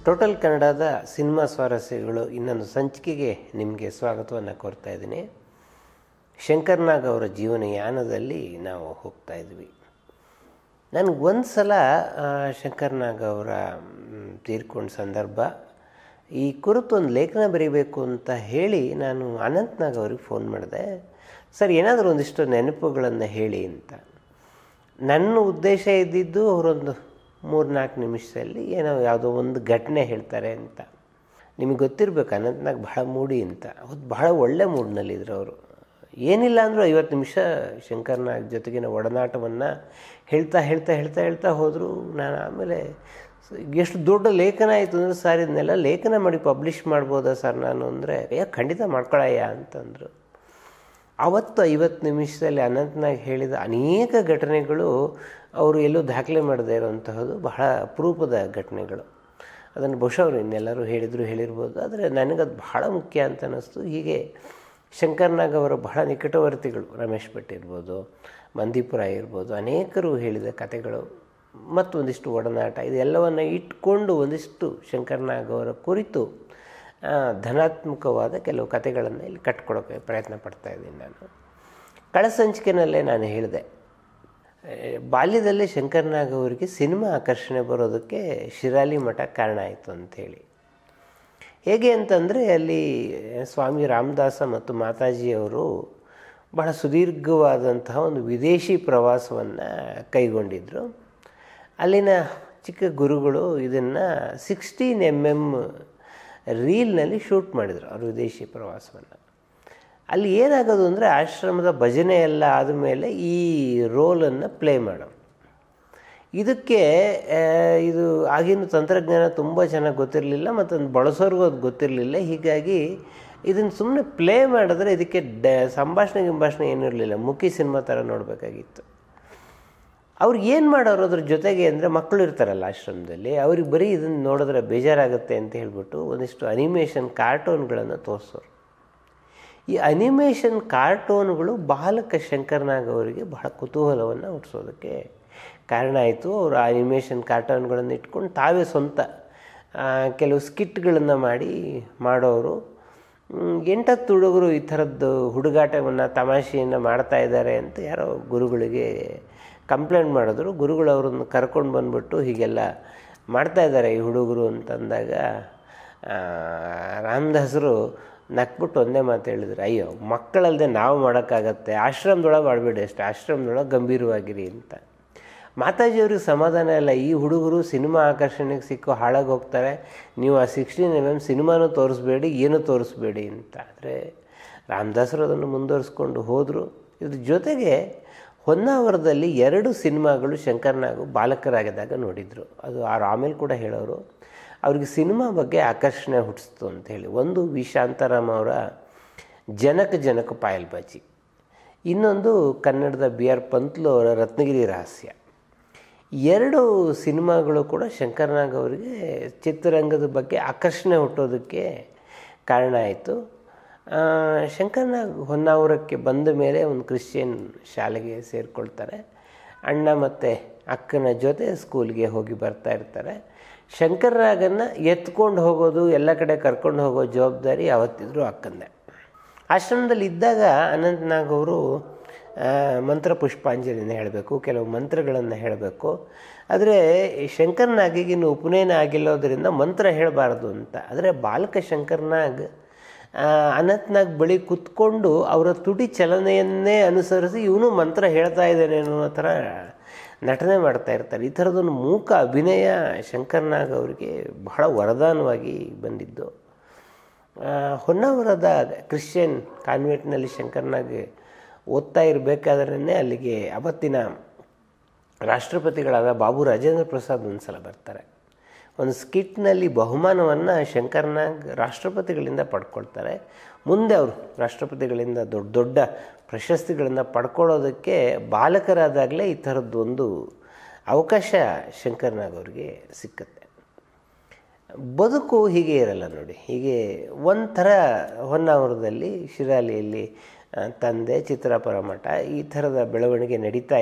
total ಕನ್ನಡದ cinema ಸ್ವಾರಸ್ಯಗಳು ಇನ್ನೊಂದು ಸಂಚಿಕೆಗೆ ನಿಮಗೆ ಸ್ವಾಗತವನ್ನು ಕೋರ್ತಾ ಇದ್ದೀನಿ ಶಂಕರ್ನಾಗ್ ಅವರ ಜೀವನಯಾನದಲ್ಲಿ ನಾವು ಹೋಗ್ತಾ ಇದ್ವಿ ನನಗೆ ಒಂದು ಸಲ ಆ, ಶಂಕರ್ನಾಗ್ ಅವರ ಮ್, ತೀರ್ಕೊಂಡ ಸಂದರ್ಭ ಈ ಕುರಿತು ಒಂದು ಲೇಖನ ಬರೀಬೇಕು ಅಂತ ಹೇಳಿ ನಾನು ಅನಂತ್ನಾಗ್ ಅವ್ರಿಗೆ ಫೋನ್ ಮಾಡಿದೆ ಸರ್ ಏನಾದರೂ ಒಂದಿಷ್ಟು ನೆನಪುಗಳನ್ನು ಹೇಳಿ ಅಂತ ನನ್ನ ಉದ್ದೇಶ ಇದ್ದಿದ್ದು ಅವರೊಂದು ಮೂರು ನಾಲ್ಕು ನಿಮಿಷದಲ್ಲಿ ಏನೋ ಯಾವುದೋ ಒಂದು ಘಟನೆ ಹೇಳ್ತಾರೆ ಅಂತ ನಿಮಗೆ ಗೊತ್ತಿರಬೇಕು ಅನಂತನಾಗ್ ಬಹಳ ಮೂಡಿ ಅಂತ ಅವತ್ತು ಬಹಳ ಒಳ್ಳೆ ಮೂಡ್ನಲ್ಲಿದ್ದರು ಅವರು ಏನಿಲ್ಲ ಅಂದರೂ ಐವತ್ತು ನಿಮಿಷ ಶಂಕರ್ನಾಗ್ ಜೊತೆಗಿನ ಒಡನಾಟವನ್ನು ಹೇಳ್ತಾ ಹೇಳ್ತಾ ಹೇಳ್ತಾ ಹೇಳ್ತಾ ಹೋದರು ನಾನು ಆಮೇಲೆ ಸ- ಎಷ್ಟು ದೊಡ್ಡ ಲೇಖನ ಆಯಿತು ಅಂದರೆ ಸರ್ ಇದನ್ನೆಲ್ಲ ಲೇಖನ ಮಾಡಿ ಪಬ್ಲಿಷ್ ಮಾಡ್ಬೋದಾ ಸರ್ ನಾನು ಅಂದರೆ ಏ ಖಂಡಿತ ಮಾಡ್ಕೊಳಯ್ಯ ಅಂತಂದರು ಅವತ್ತು ಐವತ್ತು ನಿಮಿಷದಲ್ಲಿ ಅನಂತನಾಗ್ ಹೇಳಿದ ಅನೇಕ ಘಟನೆಗಳು ಅವರು ಎಲ್ಲೂ ದಾಖಲೆ ಮಾಡದೇ ಇರುವಂತಹದ್ದು ಬಹಳ ಅಪರೂಪದ ಘಟನೆಗಳು ಅದನ್ನು ಬಹುಶಃ ಅವರು ಇನ್ನೆಲ್ಲರೂ ಹೇಳಿದರು ಹೇಳಿರ್ಬೋದು ಆದರೆ ನನಗದು ಬಹಳ ಮುಖ್ಯ ಅಂತ ಅನ್ನಿಸ್ತು ಹೀಗೆ ಶಂಕರ್ನಾಗ್ ಅವರ ಬಹಳ ನಿಕಟವರ್ತಿಗಳು ರಮೇಶ್ ಭಟ್ ಇರ್ಬೋದು ಮಂದೀಪುರ ಇರ್ಬೋದು ಅನೇಕರು ಹೇಳಿದ ಕಥೆಗಳು ಮತ್ತು ಒಂದಿಷ್ಟು ಒಡನಾಟ ಇದೆಲ್ಲವನ್ನು ಇಟ್ಕೊಂಡು ಒಂದಿಷ್ಟು ಶಂಕರ್ನಾಗ್ ಅವರ ಕುರಿತು ಆ, ಧನಾತ್ಮಕವಾದ ಕೆಲವು ಕಥೆಗಳನ್ನು ಇಲ್ಲಿ ಕಟ್ಕೊಡೋಕ್ಕೆ ಪ್ರಯತ್ನ ಪಡ್ತಾ ಇದ್ದೀನಿ ನಾನು ಕಳಸಂಚಿಕೆನಲ್ಲೇ ನಾನು ಹೇಳಿದೆ ಆ, ಬಾಲ್ಯದಲ್ಲೇ ಶಂಕರ್ನಾಗ್ ಅವರಿಗೆ ಸಿನಿಮಾ ಆಕರ್ಷಣೆ ಬರೋದಕ್ಕೆ ಶಿರಾಲಿ ಮಠ ಕಾರಣ ಆಯಿತು ಅಂಥೇಳಿ ಹೇಗೆ ಅಂತಂದರೆ ಅಲ್ಲಿ ಸ್ವಾಮಿ ರಾಮದಾಸ ಮತ್ತು ಮಾತಾಜಿಯವರು ಬಹಳ ಸುದೀರ್ಘವಾದಂತಹ ಒಂದು ವಿದೇಶಿ ಪ್ರವಾಸವನ್ನು ಕೈಗೊಂಡಿದ್ದರು ಅಲ್ಲಿನ ಚಿಕ್ಕ ಗುರುಗಳು ಇದನ್ನು ಸಿಕ್ಸ್ಟೀನ್ ಎಮ್ ಎಮ್ ರೀಲ್ನಲ್ಲಿ ಶೂಟ್ ಮಾಡಿದರು ಅವರು ವಿದೇಶಿ ಪ್ರವಾಸವನ್ನು ಅಲ್ಲಿ ಏನಾಗೋದು ಅಂದರೆ ಆಶ್ರಮದ ಭಜನೆ ಎಲ್ಲ ಆದಮೇಲೆ ಈ ರೋಲನ್ನು ಪ್ಲೇ ಮಾಡೋರು ಇದಕ್ಕೆ ಆ, ಇದು ಆಗಿನ ತಂತ್ರಜ್ಞಾನ ತುಂಬ ಚೆನ್ನಾಗಿ ಗೊತ್ತಿರಲಿಲ್ಲ ಮತ್ತು ಅದನ್ನ ಬಳಸೋರ್ಗೂ ಅದು ಗೊತ್ತಿರಲಿಲ್ಲ ಹೀಗಾಗಿ ಇದನ್ನು ಸುಮ್ಮನೆ ಪ್ಲೇ ಮಾಡಿದ್ರೆ ಇದಕ್ಕೆ ಡ ಸಂಭಾಷಣೆ ಗಿಂಭಾಷಣೆ ಏನೂ ಇರಲಿಲ್ಲ ಮುಖಿ ಸಿನಿಮಾ ಥರ ನೋಡಬೇಕಾಗಿತ್ತು ಅವ್ರಿಗೆ ಏನು ಮಾಡೋರು ಅದ್ರ ಜೊತೆಗೆ ಅಂದರೆ ಮಕ್ಕಳು ಇರ್ತಾರಲ್ಲ ಆಶ್ರಮದಲ್ಲಿ ಅವ್ರಿಗೆ ಬರೀ ಇದನ್ನು ನೋಡಿದ್ರೆ ಬೇಜಾರಾಗುತ್ತೆ ಅಂತ ಹೇಳ್ಬಿಟ್ಟು ಒಂದಿಷ್ಟು ಅನಿಮೇಷನ್ ಕಾರ್ಟೂನ್ಗಳನ್ನು ತೋರಿಸೋರು ಈ ಅನಿಮೇಷನ್ ಕಾರ್ಟೂನ್ಗಳು ಬಾಲಕ ಶಂಕರ್ನಾಗ್ ಅವರಿಗೆ ಬಹಳ ಕುತೂಹಲವನ್ನು ಹುಟ್ಟಿಸೋದಕ್ಕೆ ಕಾರಣ ಆಯಿತು ಅವರು ಆ ಅನಿಮೇಷನ್ ಕಾರ್ಟೂನ್ಗಳನ್ನು ಇಟ್ಕೊಂಡು ತಾವೇ ಸ್ವಂತ ಆ, ಕೆಲವು ಸ್ಕಿಟ್ಗಳನ್ನು ಮಾಡಿ ಮಾಡೋರು ಮ್, ಎಂಟತ್ತು ಹುಡುಗರು ಈ ಥರದ್ದು ಹುಡುಗಾಟವನ್ನು ತಮಾಷೆಯನ್ನು ಮಾಡ್ತಾ ಇದ್ದಾರೆ ಅಂತ ಯಾರೋ ಗುರುಗಳಿಗೆ ಕಂಪ್ಲೇಂಟ್ ಮಾಡಿದ್ರು ಗುರುಗಳು ಅವರನ್ನು ಕರ್ಕೊಂಡು ಬಂದ್ಬಿಟ್ಟು ಹೀಗೆಲ್ಲ ಮಾಡ್ತಾ ಇದ್ದಾರೆ ಈ ಹುಡುಗರು ಅಂತಂದಾಗ ಆ, ರಾಮದಾಸರು ನಕ್ಬಿಟ್ಟು ಒಂದೇ ಮಾತು ಹೇಳಿದ್ರು ಅಯ್ಯೋ ಮಕ್ಕಳಲ್ಲದೆ ನಾವು ಮಾಡೋಕ್ಕಾಗತ್ತೆ ಆಶ್ರಮದೊಳಗೆ ಮಾಡಬೇಡಿ ಅಷ್ಟೇ ಆಶ್ರಮದೊಳಗೆ ಗಂಭೀರವಾಗಿರಿ ಅಂತ ಮಾತಾಜಿಯವ್ರಿಗೆ ಸಮಾಧಾನ ಇಲ್ಲ ಈ ಹುಡುಗರು ಸಿನಿಮಾ ಆಕರ್ಷಣೆಗೆ ಸಿಕ್ಕು ಹಾಳಾಗಿ ಹೋಗ್ತಾರೆ ನೀವು ಆ ಸಿಕ್ಸ್ಟೀನ್ ಎಮ್ ಎಮ್ ಸಿನಿಮಾನೂ ತೋರಿಸ್ಬೇಡಿ ಏನೂ ತೋರಿಸ್ಬೇಡಿ ಅಂತ ಆದರೆ ರಾಮದಾಸರು ಅದನ್ನು ಮುಂದುವರಿಸ್ಕೊಂಡು ಹೋದರು ಇದ್ರ ಜೊತೆಗೆ ಹೊನ್ನಾವರದಲ್ಲಿ ಎರಡು ಸಿನಿಮಾಗಳು ಶಂಕರ್ನಾಗು ಬಾಲಕರಾಗಿದ್ದಾಗ ನೋಡಿದರು ಅದು ಅವ್ರು ಆಮೇಲೆ ಕೂಡ ಹೇಳೋರು ಅವ್ರಿಗೆ ಸಿನಿಮಾ ಬಗ್ಗೆ ಆಕರ್ಷಣೆ ಹುಟ್ಟಿಸ್ತು ಅಂತ ಹೇಳಿ ಒಂದು ವಿ ಶಾಂತಾರಾಮ್ ಅವರ ಜನಕ ಜನಕ ಪಾಯಲ್ಬಾಜಿ ಇನ್ನೊಂದು ಕನ್ನಡದ ಬಿ ಆರ್ ಪಂತ್ಲು ಅವರ ರತ್ನಗಿರಿ ರಹಸ್ಯ ಎರಡು ಸಿನಿಮಾಗಳು ಕೂಡ ಶಂಕರ್ನಾಗ್ ಅವರಿಗೆ ಚಿತ್ರರಂಗದ ಬಗ್ಗೆ ಆಕರ್ಷಣೆ ಹುಟ್ಟೋದಕ್ಕೆ ಕಾರಣ ಆಯಿತು ಆ, ಶಂಕರ್ನಾಗ್ ಹೊನ್ನಾವರಕ್ಕೆ ಬಂದ ಮೇಲೆ ಒಂದು ಕ್ರಿಶ್ಚಿಯನ್ ಶಾಲೆಗೆ ಸೇರಿಕೊಳ್ತಾರೆ ಅಣ್ಣ ಮತ್ತು ಅಕ್ಕನ ಜೊತೆ ಸ್ಕೂಲ್ಗೆ ಹೋಗಿ ಬರ್ತಾ ಇರ್ತಾರೆ ಶಂಕರ್ನಾಗನ್ನು ಎತ್ಕೊಂಡು ಹೋಗೋದು ಎಲ್ಲ ಕಡೆ ಕರ್ಕೊಂಡು ಹೋಗೋ ಜವಾಬ್ದಾರಿ ಯಾವತ್ತಿದ್ರೂ ಅಕ್ಕಂದೆ ಆಶ್ರಮದಲ್ಲಿ ಇದ್ದಾಗ ಅನಂತನಾಗ್ ಅವರು ಆ, ಮಂತ್ರ ಪುಷ್ಪಾಂಜಲಿನ ಹೇಳಬೇಕು ಕೆಲವು ಮಂತ್ರಗಳನ್ನು ಹೇಳಬೇಕು ಆದರೆ ಶಂಕರ್ನಾಗಿಗೆ ಇನ್ನು ಉಪನಯನ ಆಗಿಲ್ಲೋದ್ರಿಂದ ಮಂತ್ರ ಹೇಳಬಾರ್ದು ಅಂತ ಆದರೆ ಬಾಲಕ ಶಂಕರ್ನಾಗ್ ಆ, ಅನಂತನಾಗ್ ಬಳಿ ಕುತ್ಕೊಂಡು ಅವರ ತುಟಿ ಚಲನೆಯನ್ನೇ ಅನುಸರಿಸಿ ಇವನು ಮಂತ್ರ ಹೇಳ್ತಾ ಇದ್ದಾನೆ ಅನ್ನೋ ಥರ ನಟನೆ ಮಾಡ್ತಾ ಇರ್ತಾರೆ ಈ ಥರದೊಂದು ಮೂಕ ಅಭಿನಯ ಶಂಕರ್ನಾಗ್ ಅವರಿಗೆ ಬಹಳ ವರದಾನವಾಗಿ ಬಂದಿದ್ದು ಆ, ಹೊನ್ನಾವರದ ಕ್ರಿಶ್ಚಿಯನ್ ಕಾನ್ವೆಂಟ್ನಲ್ಲಿ ಶಂಕರ್ನಾಗ್ ಓದ್ತಾ ಇರಬೇಕಾದ್ರೇ ಅಲ್ಲಿಗೆ ಅವತ್ತಿನ ರಾಷ್ಟ್ರಪತಿಗಳಾದ ಬಾಬು ರಾಜೇಂದ್ರ ಪ್ರಸಾದ್ ಒಂದು ಸಲ ಬರ್ತಾರೆ ಒಂದು ಸ್ಕಿಟ್ನಲ್ಲಿ ಬಹುಮಾನವನ್ನು ಶಂಕರ್ನಾಗ್ ರಾಷ್ಟ್ರಪತಿಗಳಿಂದ ಪಡ್ಕೊಳ್ತಾರೆ ಮುಂದೆ ಅವರು ರಾಷ್ಟ್ರಪತಿಗಳಿಂದ ದೊಡ್ಡ ದೊಡ್ಡ ಪ್ರಶಸ್ತಿಗಳನ್ನು ಪಡ್ಕೊಳ್ಳೋದಕ್ಕೆ ಬಾಲಕರಾದಾಗಲೇ ಈ ಥರದ್ದು ಒಂದು ಅವಕಾಶ ಶಂಕರ್ನಾಗ್ ಅವರಿಗೆ ಸಿಕ್ಕತ್ತೆ ಬದುಕು ಹೀಗೆ ಇರಲ್ಲ ನೋಡಿ ಹೀಗೆ ಒಂಥರ ಹೊನ್ನಾವರದಲ್ಲಿ ಶಿರಾಲಿಯಲ್ಲಿ ಆ, ತಂದೆ ಚಿತ್ರಾಪುರ ಮಠ ಈ ಥರದ ಬೆಳವಣಿಗೆ ನಡೀತಾ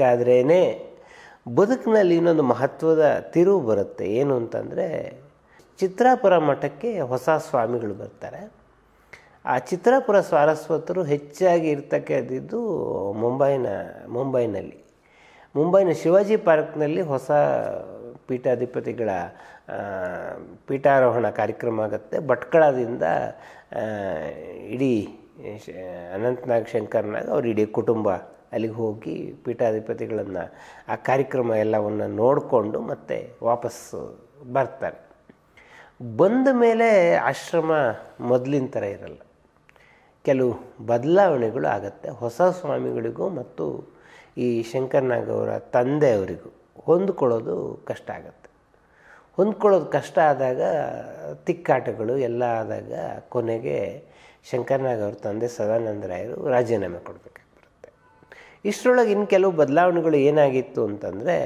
ಇರಬೇಕಾದ್ರೇ ಬದುಕಿನಲ್ಲಿ ಇನ್ನೊಂದು ಮಹತ್ವದ ತಿರುವು ಬರುತ್ತೆ ಏನು ಅಂತಂದರೆ ಚಿತ್ರಾಪುರ ಮಠಕ್ಕೆ ಹೊಸ ಸ್ವಾಮಿಗಳು ಬರ್ತಾರೆ ಆ ಚಿತ್ರಾಪುರ ಸಾರಸ್ವತರು ಹೆಚ್ಚಾಗಿ ಇರ್ತಕ್ಕಂಥದ್ದು ಮುಂಬೈನ ಮುಂಬೈನಲ್ಲಿ ಮುಂಬೈನ ಶಿವಾಜಿ ಪಾರ್ಕ್ನಲ್ಲಿ ಹೊಸ ಪೀಠಾಧಿಪತಿಗಳ ಆ, ಪೀಠಾರೋಹಣ ಕಾರ್ಯಕ್ರಮ ಆಗುತ್ತೆ ಭಟ್ಕಳದಿಂದ ಆ, ಇಡೀ ಶ- ಅನಂತನಾಗ್ ಶಂಕರ್ನಾಗ್ ಅವ್ರ ಇಡೀ ಕುಟುಂಬ ಅಲ್ಲಿಗೆ ಹೋಗಿ ಪೀಠಾಧಿಪತಿಗಳನ್ನು ಆ ಕಾರ್ಯಕ್ರಮ ಎಲ್ಲವನ್ನು ನೋಡಿಕೊಂಡು ಮತ್ತೆ ವಾಪಸ್ಸು ಬರ್ತಾರೆ ಬಂದ ಮೇಲೆ ಆಶ್ರಮ ಮೊದಲಿನ ಥರ ಇರಲ್ಲ ಕೆಲವು ಬದಲಾವಣೆಗಳು ಆಗತ್ತೆ ಹೊಸ ಸ್ವಾಮಿಗಳಿಗೂ ಮತ್ತು ಈ ಶಂಕರ್ನಾಗ್ ಅವರ ತಂದೆಯವರಿಗೂ ಹೊಂದ್ಕೊಳ್ಳೋದು ಕಷ್ಟ ಆಗತ್ತೆ ಹೊಂದ್ಕೊಳ್ಳೋದು ಕಷ್ಟ ಆದಾಗ ತಿಕ್ಕಾಟಗಳು ಎಲ್ಲ ಆದಾಗ ಕೊನೆಗೆ ಶಂಕರ್ನಾಗ್ ಅವ್ರ ತಂದೆ ಸದಾನಂದರಾಯರು ರಾಜೀನಾಮೆ ಕೊಡಬೇಕಾಗಿ ಬರುತ್ತೆ ಇಷ್ಟರೊಳಗೆ ಇನ್ನು ಕೆಲವು ಬದಲಾವಣೆಗಳು ಏನಾಗಿತ್ತು ಅಂತಂದರೆ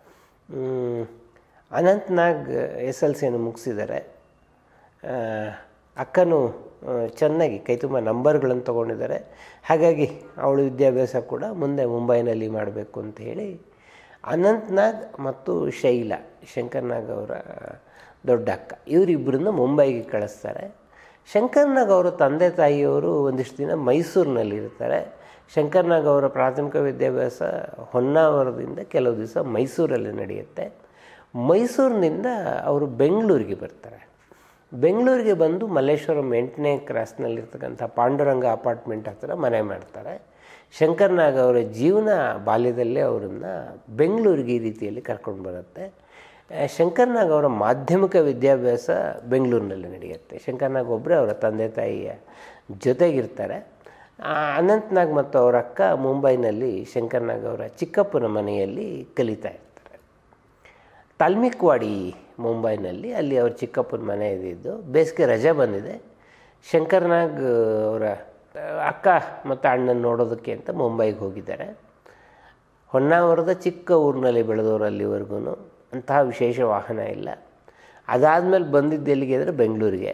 ಅನಂತ್ನಾಗ್ ಎಸ್ ಎಲ್ ಸಿಯನ್ನು ಮುಗಿಸಿದ್ದಾರೆ ಆ, ಅಕ್ಕನೂ ಆ, ಚೆನ್ನಾಗಿ ಕೈ ತುಂಬ ನಂಬರ್ಗಳನ್ನು ತೊಗೊಂಡಿದ್ದಾರೆ ಹಾಗಾಗಿ ಅವಳ ವಿದ್ಯಾಭ್ಯಾಸ ಕೂಡ ಮುಂದೆ ಮುಂಬೈನಲ್ಲಿ ಮಾಡಬೇಕು ಅಂತ ಹೇಳಿ ಅನಂತ್ನಾಗ್ ಮತ್ತು ಶೈಲಾ ಶಂಕರ್ನಾಗ್ ಅವರ ದೊಡ್ಡ ಅಕ್ಕ ಇವರಿಬ್ಬರನ್ನ ಮುಂಬೈಗೆ ಕಳಿಸ್ತಾರೆ ಶಂಕರ್ನಾಗ್ ಅವರ ತಂದೆ ತಾಯಿಯವರು ಒಂದಿಷ್ಟು ದಿನ ಮೈಸೂರಿನಲ್ಲಿ ಇರ್ತಾರೆ ಶಂಕರ್ನಾಗ್ ಅವರ ಪ್ರಾಥಮಿಕ ವಿದ್ಯಾಭ್ಯಾಸ ಹೊನ್ನಾವರದಿಂದ ಕೆಲವು ದಿವಸ ಮೈಸೂರಲ್ಲಿ ನಡೆಯುತ್ತೆ ಮೈಸೂರಿನಿಂದ ಅವರು ಬೆಂಗಳೂರಿಗೆ ಬರ್ತಾರೆ ಬೆಂಗಳೂರಿಗೆ ಬಂದು ಮಲ್ಲೇಶ್ವರಂ ಎಂಟನೇ ಕ್ರಾಸ್ನಲ್ಲಿರ್ತಕ್ಕಂಥ ಪಾಂಡುರಂಗ ಅಪಾರ್ಟ್ಮೆಂಟ್ ಹತ್ತಿರ ಮನೆ ಮಾಡ್ತಾರೆ ಶಂಕರ್ನಾಗ್ ಅವರ ಜೀವನ ಬಾಲ್ಯದಲ್ಲೇ ಅವರನ್ನು ಬೆಂಗಳೂರಿಗೆ ಈ ರೀತಿಯಲ್ಲಿ ಕರ್ಕೊಂಡು ಬರುತ್ತೆ ಆ, ಶಂಕರ್ನಾಗ್ ಅವರ ಮಾಧ್ಯಮಿಕ ವಿದ್ಯಾಭ್ಯಾಸ ಬೆಂಗಳೂರಿನಲ್ಲಿ ನಡೆಯುತ್ತೆ ಶಂಕರ್ನಾಗ್ ಒಬ್ಬರೇ ಅವರ ತಂದೆ ತಾಯಿಯ ಜೊತೆಗಿರ್ತಾರೆ ಆ, ಅನಂತ್ನಾಗ್ ಮತ್ತು ಅವರ ಅಕ್ಕ ಮುಂಬೈನಲ್ಲಿ ಶಂಕರ್ನಾಗ್ ಅವರ ಚಿಕ್ಕಪ್ಪನ ಮನೆಯಲ್ಲಿ ಕಲಿತಾ ಇರ್ತಾರೆ ತಾಲ್ಮಿಕ್ವಾಡಿ ಮುಂಬೈನಲ್ಲಿ ಅಲ್ಲಿ ಅವ್ರ ಚಿಕ್ಕಪ್ಪನ ಮನೆ ಇದ್ದಿದ್ದು ಬೇಸಿಗೆ ರಜೆ ಬಂದಿದೆ ಶಂಕರ್ನಾಗ್ ಅವರ ಅಕ್ಕ ಮತ್ತು ಅಣ್ಣನ ನೋಡೋದಕ್ಕೆ ಅಂತ ಮುಂಬೈಗೆ ಹೋಗಿದ್ದಾರೆ ಹೊನ್ನಾವರದ ಚಿಕ್ಕ ಊರಿನಲ್ಲಿ ಬೆಳೆದವರು ಅಲ್ಲಿವರೆಗೂ ಅಂತಹ ವಿಶೇಷ ವಾಹನ ಇಲ್ಲ ಅದಾದಮೇಲೆ ಬಂದಿದ್ದು ಎಲ್ಲಿಗೆ ಅಂದರೆ ಬೆಂಗಳೂರಿಗೆ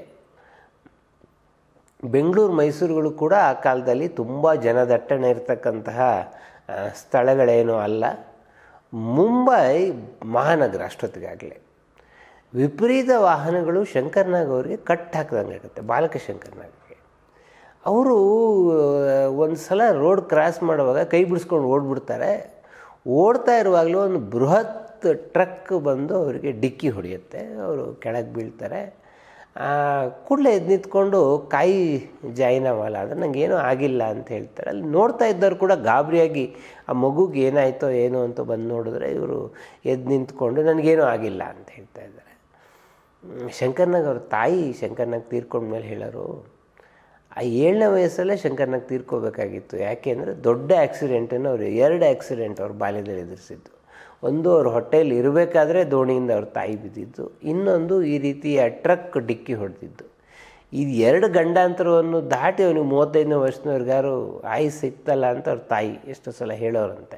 ಬೆಂಗಳೂರು ಮೈಸೂರುಗಳು ಕೂಡ ಆ ಕಾಲದಲ್ಲಿ ತುಂಬ ಜನದಟ್ಟಣೆ ಇರತಕ್ಕಂತಹ ಆ, ಸ್ಥಳಗಳೇನೂ ಅಲ್ಲ ಮುಂಬೈ ಮಹಾನಗರ ಅಷ್ಟೊತ್ತಿಗಾಗಲೇ ವಿಪರೀತ ವಾಹನಗಳು ಶಂಕರ್ನಾಗ್ ಅವರಿಗೆ ಕಟ್ ಹಾಕ್ದಂಗೆ ಆಗುತ್ತೆ ಬಾಲಕ ಶಂಕರ್ನಾಗ್ಗೆ ಅವರು ಒಂದು ಸಲ ರೋಡ್ ಕ್ರಾಸ್ ಮಾಡುವಾಗ ಕೈ ಬಿಡಿಸ್ಕೊಂಡು ಓಡ್ಬಿಡ್ತಾರೆ ಓಡ್ತಾ ಇರುವಾಗಲೂ ಒಂದು ಬೃಹತ್ ಟ್ರಕ್ ಬಂದು ಅವರಿಗೆ ಡಿಕ್ಕಿ ಹೊಡೆಯುತ್ತೆ ಅವರು ಕೆಳಗೆ ಬೀಳ್ತಾರೆ ಕೂಡಲೇ ಎದ್ದು ನಿಂತ್ಕೊಂಡು ಕಾಯಿ ಜಾಯಿನವಲ್ಲ ಅಂದರೆ ನನಗೇನೂ ಆಗಿಲ್ಲ ಅಂತ ಹೇಳ್ತಾರೆ ಅಲ್ಲಿ ನೋಡ್ತಾ ಇದ್ದವ್ರು ಕೂಡ ಗಾಬರಿಯಾಗಿ ಆ ಮಗುಗೆ ಏನಾಯಿತೋ ಏನೋ ಅಂತ ಬಂದು ನೋಡಿದ್ರೆ ಇವರು ಎದ್ದು ನಿಂತ್ಕೊಂಡು ನನಗೇನೂ ಆಗಿಲ್ಲ ಅಂತ ಹೇಳ್ತಾ ಇದ್ದಾರೆ ಹ್ಮ್, ಶಂಕರ್ನಾಗ್ ಅವ್ರ ತಾಯಿ ಶಂಕರ್ನಾಗ್ ತೀರ್ಕೊಂಡ್ಮೇಲೆ ಹೇಳೋರು ಆ ಏಳನೇ ವಯಸ್ಸಲ್ಲೇ ಶಂಕರ್ನಾಗ್ ತೀರ್ಕೋಬೇಕಾಗಿತ್ತು ಯಾಕೆಂದರೆ ದೊಡ್ಡ ಆ್ಯಕ್ಸಿಡೆಂಟನ್ನು ಅವರು ಎರಡು ಆ್ಯಕ್ಸಿಡೆಂಟ್ ಅವ್ರ ಬಾಲ್ಯದಲ್ಲಿ ಎದುರಿಸಿದ್ದು ಒಂದು ಅವ್ರ ಹೊಟ್ಟೆಯಲ್ಲಿ ಇರಬೇಕಾದ್ರೆ ದೋಣಿಯಿಂದ ಅವ್ರ ತಾಯಿ ಬಿದ್ದಿದ್ದು ಇನ್ನೊಂದು ಈ ರೀತಿಯ ಟ್ರಕ್ ಡಿಕ್ಕಿ ಹೊಡೆದಿದ್ದು ಇದು ಎರಡು ಗಂಡಾಂತರವನ್ನು ದಾಟಿ ಅವನಿಗೆ ಮೂವತ್ತೈದನೇ ವರ್ಷದವ್ರಿಗಾರು ಆಯುಸ್ ಸಿಕ್ತಲ್ಲ ಅಂತ ಅವ್ರ ತಾಯಿ ಎಷ್ಟು ಸಲ ಹೇಳೋರಂತೆ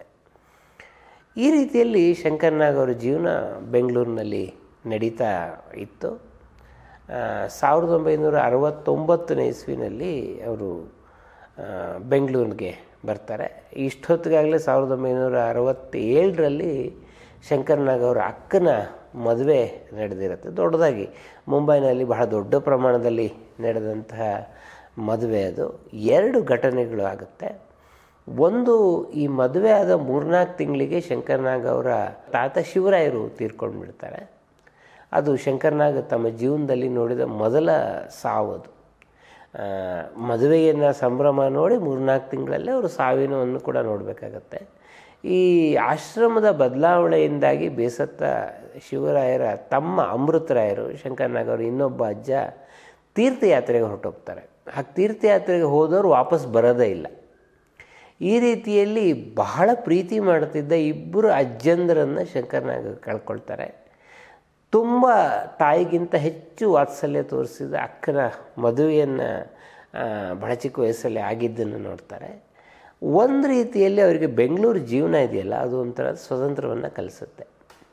ಈ ರೀತಿಯಲ್ಲಿ ಶಂಕರ್ನಾಗ್ ಅವರ ಜೀವನ ಬೆಂಗಳೂರಿನಲ್ಲಿ ನಡೀತಾ ಇತ್ತು ಆ, ಸಾವಿರದ ಒಂಬೈನೂರ ಅರವತ್ತೊಂಬತ್ತನೇ ಇಸ್ವಿನಲ್ಲಿ ಅವರು ಆ, ಬೆಂಗಳೂರಿಗೆ ಬರ್ತಾರೆ ಇಷ್ಟೊತ್ತಿಗಾಗಲೇ ಸಾವಿರದ ಒಂಬೈನೂರ ಅರವತ್ತೇಳರಲ್ಲಿ ಶಂಕರ್ನಾಗ್ ಅವರ ಅಕ್ಕನ ಮದುವೆ ನಡೆದಿರುತ್ತೆ ದೊಡ್ಡದಾಗಿ ಮುಂಬೈನಲ್ಲಿ ಬಹಳ ದೊಡ್ಡ ಪ್ರಮಾಣದಲ್ಲಿ ನಡೆದಂತಹ ಮದುವೆ ಅದು ಎರಡು ಘಟನೆಗಳು ಆಗುತ್ತೆ ಒಂದು ಈ ಮದುವೆ ಆದ ಮೂರ್ನಾಲ್ಕು ತಿಂಗಳಿಗೆ ಶಂಕರ್ನಾಗ್ ಅವರ ತಾತ ಶಿವರಾಯರು ತೀರ್ಕೊಂಡು ಬಿಡ್ತಾರೆ ಅದು ಶಂಕರ್ನಾಗ್ ತಮ್ಮ ಜೀವನದಲ್ಲಿ ನೋಡಿದ ಮೊದಲ ಸಾವದು ಆ, ಮದುವೆಯನ್ನು ಸಂಭ್ರಮ ನೋಡಿ ಮೂರ್ನಾಲ್ಕು ತಿಂಗಳಲ್ಲೇ ಅವರು ಸಾವಿನವನ್ನು ಕೂಡ ನೋಡಬೇಕಾಗತ್ತೆ ಈ ಆಶ್ರಮದ ಬದಲಾವಣೆಯಿಂದಾಗಿ ಬೇಸತ್ತ ಶಿವರಾಯರ ತಮ್ಮ ಅಮೃತರಾಯರು ಶಂಕರ್ನಾಗ್ ಅವರು ಇನ್ನೊಬ್ಬ ಅಜ್ಜ ತೀರ್ಥಯಾತ್ರೆಗೆ ಹೊರಟೋಗ್ತಾರೆ ಹಾಗೆ ತೀರ್ಥಯಾತ್ರೆಗೆ ಹೋದವರು ವಾಪಸ್ ಬರೋದೇ ಇಲ್ಲ ಈ ರೀತಿಯಲ್ಲಿ ಬಹಳ ಪ್ರೀತಿ ಮಾಡ್ತಿದ್ದ ಇಬ್ಬರು ಅಜ್ಜಂದರನ್ನು ಶಂಕರ್ನಾಗ್ ಕಳ್ಕೊಳ್ತಾರೆ ತುಂಬ ತಾಯಿಗಿಂತ ಹೆಚ್ಚು ವಾತ್ಸಲ್ಯ ತೋರಿಸಿದ ಅಕ್ಕನ ಮದುವೆಯನ್ನು ಬಹಳ ಚಿಕ್ಕ ವಯಸ್ಸಲ್ಲಿ ಆಗಿದ್ದನ್ನು ನೋಡ್ತಾರೆ ಒಂದು ರೀತಿಯಲ್ಲಿ ಅವರಿಗೆ ಬೆಂಗಳೂರು ಜೀವನ ಇದೆಯಲ್ಲ ಅದು ಒಂಥರ ಸ್ವತಂತ್ರವನ್ನು ಕಲಿಸುತ್ತೆ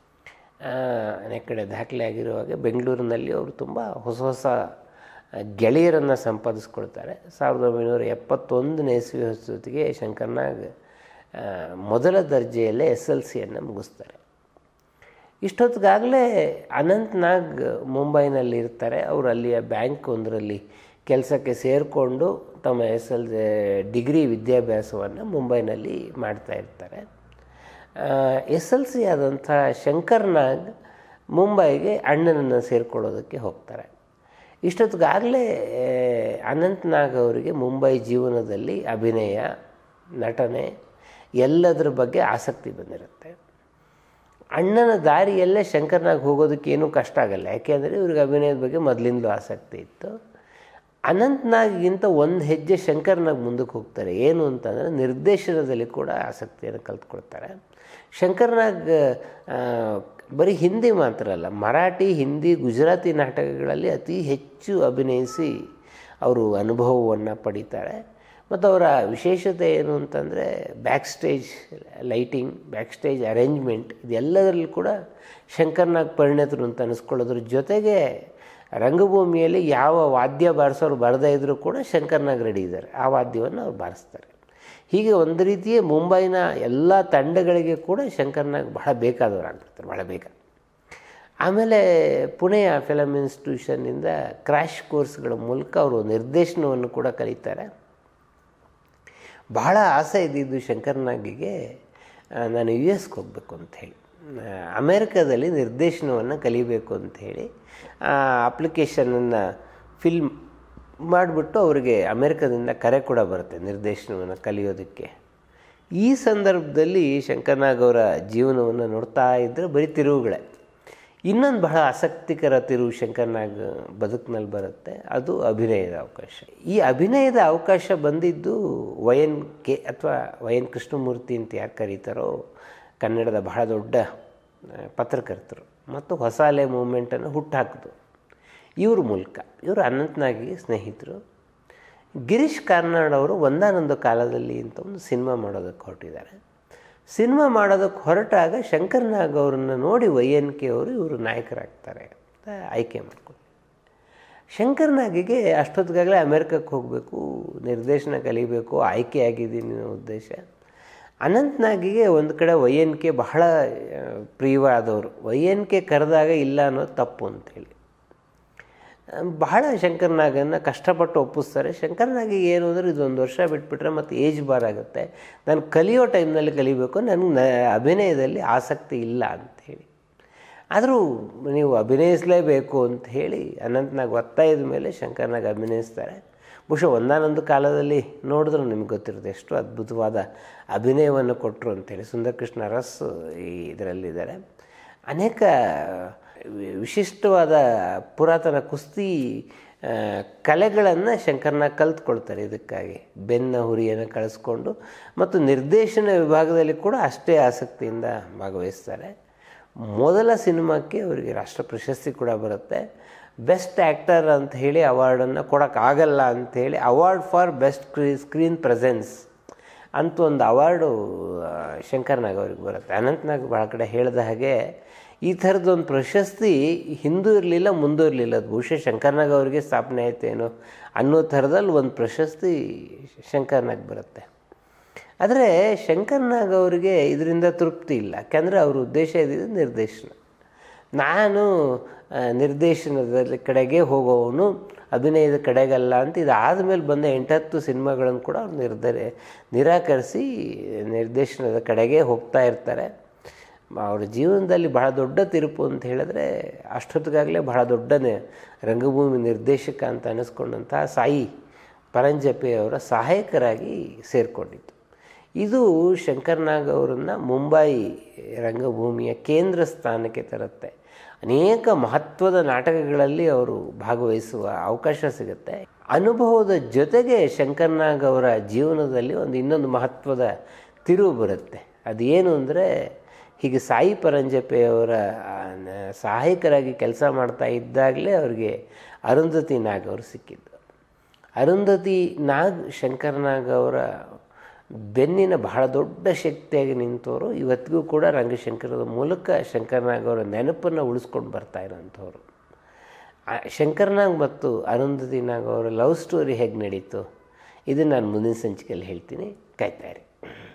ಅನೇಕ ಕಡೆ ದಾಖಲೆ ಆಗಿರುವಾಗ ಬೆಂಗಳೂರಿನಲ್ಲಿ ಅವರು ತುಂಬ ಹೊಸ ಹೊಸ ಗೆಳೆಯರನ್ನು ಸಂಪಾದಿಸ್ಕೊಳ್ತಾರೆ ಸಾವಿರದ ಒಂಬೈನೂರ ಎಪ್ಪತ್ತೊಂದನೇ ಇಸ್ವಿ ಹೊತ್ತಿಗೆ ಶಂಕರ್ನಾಗ್ ಆ, ಮೊದಲ ದರ್ಜೆಯಲ್ಲೇ ಎಸ್ ಎಲ್ ಸಿಯನ್ನು ಮುಗಿಸ್ತಾರೆ ಇಷ್ಟೊತ್ತಿಗಾಗಲೇ ಅನಂತ್ ನಾಗ್ ಮುಂಬೈನಲ್ಲಿ ಇರ್ತಾರೆ ಅವರು ಅಲ್ಲಿಯ ಬ್ಯಾಂಕ್ ಒಂದರಲ್ಲಿ ಕೆಲಸಕ್ಕೆ ಸೇರಿಕೊಂಡು ತಮ್ಮ ಎಸ್ ಎಲ್ ಡಿಗ್ರಿ ವಿದ್ಯಾಭ್ಯಾಸವನ್ನು ಮುಂಬೈನಲ್ಲಿ ಮಾಡ್ತಾ ಇರ್ತಾರೆ ಎಸ್ ಎಲ್ ಸಿ ಆದಂಥ ಶಂಕರ್ ನಾಗ್ ಮುಂಬೈಗೆ ಅಣ್ಣನನ್ನು ಸೇರಿಕೊಳ್ಳೋದಕ್ಕೆ ಹೋಗ್ತಾರೆ ಇಷ್ಟೊತ್ತಿಗಾಗಲೇ ಅನಂತ್ ನಾಗ್ ಅವರಿಗೆ ಮುಂಬೈ ಜೀವನದಲ್ಲಿ ಅಭಿನಯ ನಟನೆ ಎಲ್ಲದರ ಬಗ್ಗೆ ಆಸಕ್ತಿ ಬಂದಿರುತ್ತೆ ಅಣ್ಣನ ದಾರಿಯಲ್ಲೇ ಶಂಕರ್ನಾಗ್ ಹೋಗೋದಕ್ಕೆ ಏನೂ ಕಷ್ಟ ಆಗಲ್ಲ ಯಾಕೆಂದರೆ ಇವ್ರಿಗೆ ಅಭಿನಯದ ಬಗ್ಗೆ ಮೊದಲಿಂದಲೂ ಆಸಕ್ತಿ ಇತ್ತು ಅನಂತ್ನಾಗಿಂತ ಒಂದು ಹೆಜ್ಜೆ ಶಂಕರ್ನಾಗ್ ಮುಂದಕ್ಕೆ ಹೋಗ್ತಾರೆ ಏನು ಅಂತಂದರೆ ನಿರ್ದೇಶನದಲ್ಲಿ ಕೂಡ ಆಸಕ್ತಿಯನ್ನು ಕಲ್ತ್ಕೊಳ್ತಾರೆ ಶಂಕರ್ನಾಗ್ ಬರೀ ಹಿಂದಿ ಮಾತ್ರ ಅಲ್ಲ ಮರಾಠಿ ಹಿಂದಿ ಗುಜರಾತಿ ನಾಟಕಗಳಲ್ಲಿ ಅತಿ ಹೆಚ್ಚು ಅಭಿನಯಿಸಿ ಅವರು ಅನುಭವವನ್ನು ಪಡೀತಾರೆ ಮತ್ತು ಅವರ ವಿಶೇಷತೆ ಏನು ಅಂತಂದರೆ back stage lighting back stage arrangement ಇದೆಲ್ಲದರಲ್ಲೂ ಕೂಡ ಶಂಕರ್ನಾಗ್ ಪರಿಣಿತರು ಅಂತ ಅನಿಸ್ಕೊಳ್ಳೋದ್ರ ಜೊತೆಗೆ ರಂಗಭೂಮಿಯಲ್ಲಿ ಯಾವ ವಾದ್ಯ ಬಾರಿಸೋರು ಬರದೇ ಇದ್ದರೂ ಕೂಡ ಶಂಕರ್ನಾಗ್ ರೆಡಿ ಇದ್ದಾರೆ ಆ ವಾದ್ಯವನ್ನು ಅವ್ರು ಬಾರಿಸ್ತಾರೆ ಹೀಗೆ ಒಂದು ರೀತಿಯ ಮುಂಬೈನ ಎಲ್ಲ ತಂಡಗಳಿಗೆ ಕೂಡ ಶಂಕರ್ನಾಗ್ ಬಹಳ ಬೇಕಾದವರು ಆಗ್ಬಿಡ್ತಾರೆ ಬಹಳ ಬೇಗ ಆಮೇಲೆ ಪುಣೆಯ ಫಿಲಮ್ ಇನ್ಸ್ಟಿಟ್ಯೂಷನ್ನಿಂದ ಕ್ರ್ಯಾಶ್ ಕೋರ್ಸ್ಗಳ ಮೂಲಕ ಅವರು ನಿರ್ದೇಶನವನ್ನು ಕೂಡ ಕಲಿತಾರೆ ಬಹಳ ಆಸೆ ಇದ್ದಿದ್ದು ಶಂಕರ್ನಾಗಿಗೆ ನಾನು ಯು ಎಸ್ಗೆ ಹೋಗಬೇಕು ಅಂಥೇಳಿ ಅಮೇರಿಕಾದಲ್ಲಿ ನಿರ್ದೇಶನವನ್ನು ಕಲಿಬೇಕು ಅಂಥೇಳಿ ಆ ಅಪ್ಲಿಕೇಶನನ್ನು ಫಿಲ್ ಮಾಡಿಬಿಟ್ಟು ಅವರಿಗೆ ಅಮೇರಿಕಾದಿಂದ ಕರೆ ಕೂಡ ಬರುತ್ತೆ ನಿರ್ದೇಶನವನ್ನು ಕಲಿಯೋದಕ್ಕೆ ಈ ಸಂದರ್ಭದಲ್ಲಿ ಶಂಕರ್ನಾಗ್ ಅವರ ಜೀವನವನ್ನು ನೋಡ್ತಾ ಇದ್ದರೆ ಬರೀ ತಿರುವುಗಳೇ ಇನ್ನೊಂದು ಬಹಳ ಆಸಕ್ತಿಕರ ತಿರುವು ಶಂಕರ್ನಾಗ್ ಬದುಕಿನಲ್ಲಿ ಬರುತ್ತೆ ಅದು ಅಭಿನಯದ ಅವಕಾಶ ಈ ಅಭಿನಯದ ಅವಕಾಶ ಬಂದಿದ್ದು ವೈ ಎನ್ ಕೆ ಅಥವಾ ವೈ ಎನ್ ಕೃಷ್ಣಮೂರ್ತಿ ಅಂತ ಯಾರು ಕರೀತಾರೋ ಕನ್ನಡದ ಬಹಳ ದೊಡ್ಡ ಪತ್ರಕರ್ತರು ಮತ್ತು ಹೊಸ ಅಲೆ ಮೂಮೆಂಟನ್ನು ಹುಟ್ಟಾಕಿದ್ರು ಇವ್ರ ಮೂಲಕ ಇವರು ಅನಂತ್ನಾಗಿಗೆ ಸ್ನೇಹಿತರು ಗಿರೀಶ್ ಕಾರ್ನಾಡ್ ಅವರು ಒಂದಾನೊಂದು ಕಾಲದಲ್ಲಿ ಅಂತ ಒಂದು ಸಿನಿಮಾ ಮಾಡೋದಕ್ಕೆ ಹೊರಟಿದ್ದಾರೆ ಸಿನಿಮಾ ಮಾಡೋದಕ್ಕೆ ಹೊರಟಾಗ ಶಂಕರ್ನಾಗ್ ಅವರನ್ನು ನೋಡಿ ವೈ ಎನ್ ಕೆ ಅವರು ಇವರು ನಾಯಕರಾಗ್ತಾರೆ ಅಂತ ಆಯ್ಕೆ ಮಾಡ್ಕೊಂಡು ಶಂಕರ್ನಾಗಿಗೆ ಅಷ್ಟೊತ್ತಿಗಾಗಲೇ ಅಮೇರಿಕಕ್ಕೆ ಹೋಗಬೇಕು ನಿರ್ದೇಶನ ಕಲಿಬೇಕು ಆಯ್ಕೆ ಆಗಿದ್ದೀನಿ ಅನ್ನೋ ಉದ್ದೇಶ ಅನಂತ್ನಾಗಿಗೆ ಒಂದು ಕಡೆ ವೈ ಎನ್ ಕೆ ಬಹಳ ಪ್ರಿಯವಾದವರು ವೈ ಎನ್ ಕೆ ಕರೆದಾಗ ಇಲ್ಲ ಅನ್ನೋದು ತಪ್ಪು ಅಂಥೇಳಿ ಬಹಳ ಶಂಕರ್ನಾಗನ್ನು ಕಷ್ಟಪಟ್ಟು ಒಪ್ಪಿಸ್ತಾರೆ ಶಂಕರ್ನಾಗಿಗೆ ಏನು ಅಂದರೆ ಇದೊಂದು ವರ್ಷ ಬಿಟ್ಬಿಟ್ರೆ ಮತ್ತು ಏಜ್ ಬಾರ್ ಆಗುತ್ತೆ ನಾನು ಕಲಿಯೋ ಟೈಮ್ನಲ್ಲಿ ಕಲಿಬೇಕು ನನಗೆ ನ ಅಭಿನಯದಲ್ಲಿ ಆಸಕ್ತಿ ಇಲ್ಲ ಅಂಥೇಳಿ ಆದರೂ ನೀವು ಅಭಿನಯಿಸಲೇಬೇಕು ಅಂತ ಹೇಳಿ ಅನಂತ್ನಾಗ್ ಒತ್ತಾಯದ ಮೇಲೆ ಶಂಕರ್ನಾಗ್ ಅಭಿನಯಿಸ್ತಾರೆ ಬಹುಶಃ ಒಂದಾನೊಂದು ಕಾಲದಲ್ಲಿ ನೋಡಿದ್ರು ನಿಮ್ಗೆ ಗೊತ್ತಿರುತ್ತೆ ಎಷ್ಟು ಅದ್ಭುತವಾದ ಅಭಿನಯವನ್ನು ಕೊಟ್ಟರು ಅಂತೇಳಿ ಸುಂದರಕೃಷ್ಣ ಅರಸ್ ಈ ಇದರಲ್ಲಿದ್ದಾರೆ ಅನೇಕ ವಿಶಿಷ್ಟವಾದ ಪುರಾತನ ಕುಸ್ತಿ ಕಲೆಗಳನ್ನು ಶಂಕರ್ನಾಗ್ ಕಲ್ತ್ಕೊಳ್ತಾರೆ ಇದಕ್ಕಾಗಿ ಬೆನ್ನ ಹುರಿಯನ್ನು ಕಳಿಸ್ಕೊಂಡು ಮತ್ತು ನಿರ್ದೇಶನ ವಿಭಾಗದಲ್ಲಿ ಕೂಡ ಅಷ್ಟೇ ಆಸಕ್ತಿಯಿಂದ ಭಾಗವಹಿಸ್ತಾರೆ ಮೊದಲ ಸಿನಿಮಾಕ್ಕೆ ಅವರಿಗೆ ರಾಷ್ಟ್ರ ಪ್ರಶಸ್ತಿ ಕೂಡ ಬರುತ್ತೆ ಬೆಸ್ಟ್ ಆ್ಯಕ್ಟರ್ ಅಂತ ಹೇಳಿ ಅವಾರ್ಡನ್ನು ಕೊಡೋಕ್ಕಾಗಲ್ಲ ಅಂಥೇಳಿ ಅವಾರ್ಡ್ ಫಾರ್ ಬೆಸ್ಟ್ ಕ್ರೀ ಸ್ಕ್ರೀನ್ ಪ್ರೆಸೆನ್ಸ್ ಅಂತ ಒಂದು ಅವಾರ್ಡು ಶಂಕರ್ನಾಗ್ ಅವ್ರಿಗೆ ಬರುತ್ತೆ ಅನಂತ್ನಾಗ್ ಭಾಳ ಕಡೆ ಹೇಳಿದ ಹಾಗೆ ಈ ಥರದ್ದೊಂದು ಪ್ರಶಸ್ತಿ ಹಿಂದೂ ಇರಲಿಲ್ಲ ಮುಂದೂ ಇರಲಿಲ್ಲ ಅದು ಬಹುಶಃ ಶಂಕರ್ನಾಗ್ ಅವರಿಗೆ ಸ್ಥಾಪನೆ ಆಯ್ತೇನೋ ಅನ್ನೋ ಥರದಲ್ಲಿ ಒಂದು ಪ್ರಶಸ್ತಿ ಶಂಕರ್ನಾಗ್ ಬರುತ್ತೆ ಆದರೆ ಶಂಕರ್ನಾಗ್ ಅವರಿಗೆ ಇದರಿಂದ ತೃಪ್ತಿ ಇಲ್ಲ ಯಾಕೆಂದರೆ ಅವ್ರ ಉದ್ದೇಶ ಇದ್ದಿದ್ದು ನಿರ್ದೇಶನ ನಾನು ನಿರ್ದೇಶನದ ಕಡೆಗೆ ಹೋಗೋವನು ಅಭಿನಯದ ಕಡೆಗಲ್ಲ ಅಂತ ಇದಾದ ಮೇಲೆ ಬಂದ ಎಂಟತ್ತು ಸಿನಿಮಾಗಳನ್ನು ಕೂಡ ಅವ್ರು ನಿರ್ಧರೆ ನಿರಾಕರಿಸಿ ನಿರ್ದೇಶನದ ಕಡೆಗೆ ಹೋಗ್ತಾ ಇರ್ತಾರೆ ಅವ್ರ ಜೀವನದಲ್ಲಿ ಬಹಳ ದೊಡ್ಡ ತಿರುಪು ಅಂತ ಹೇಳಿದ್ರೆ ಅಷ್ಟೊತ್ತಿಗಾಗಲೇ ಬಹಳ ದೊಡ್ಡ ರಂಗಭೂಮಿ ನಿರ್ದೇಶಕ ಅಂತ ಅನ್ನಿಸ್ಕೊಂಡಂತಹ ಸಾಯಿ ಪರಂಜಪೆ ಅವರ ಸಹಾಯಕರಾಗಿ ಸೇರಿಕೊಂಡಿತ್ತು ಇದು ಶಂಕರ್ನಾಗ್ ಅವರನ್ನು ಮುಂಬೈ ರಂಗಭೂಮಿಯ ಕೇಂದ್ರ ಸ್ಥಾನಕ್ಕೆ ತರುತ್ತೆ ಅನೇಕ ಮಹತ್ವದ ನಾಟಕಗಳಲ್ಲಿ ಅವರು ಭಾಗವಹಿಸುವ ಅವಕಾಶ ಸಿಗುತ್ತೆ ಅನುಭವದ ಜೊತೆಗೆ ಶಂಕರ್ನಾಗ್ ಅವರ ಜೀವನದಲ್ಲಿ ಒಂದು ಇನ್ನೊಂದು ಮಹತ್ವದ ತಿರುವು ಬರುತ್ತೆ ಅದೇನು ಅಂದರೆ ಹೀಗೆ ಸಾಯಿ ಪರಂಜಪೆಯವರ ಸಹಾಯಕರಾಗಿ ಕೆಲಸ ಮಾಡ್ತಾ ಇದ್ದಾಗಲೇ ಅವ್ರಿಗೆ ಅರುಂಧತಿ ನಾಗ್ ಅವರು ಸಿಕ್ಕಿದ್ದು ಅರುಂಧತಿ ನಾಗ್ ಶಂಕರ್ನಾಗ್ ಅವರ ಬೆನ್ನಿನ ಬಹಳ ದೊಡ್ಡ ಶಕ್ತಿಯಾಗಿ ನಿಂತವರು ಇವತ್ತಿಗೂ ಕೂಡ ರಂಗಶಂಕರದ ಮೂಲಕ ಶಂಕರ್ನಾಗ್ ಅವರ ನೆನಪನ್ನು ಉಳಿಸ್ಕೊಂಡು ಬರ್ತಾ ಇರೋಂಥವ್ರು ಶಂಕರ್ನಾಗ್ ಮತ್ತು ಅರುಂಧತಿ ನಾಗ್ ಅವರ ಲವ್ ಸ್ಟೋರಿ ಹೇಗೆ ನಡೀತು ಇದನ್ನು ನಾನು ಮುಂದಿನ ಸಂಚಿಕೆಯಲ್ಲಿ ಹೇಳ್ತೀನಿ ಕಾಯ್ತಾಯಿರಿ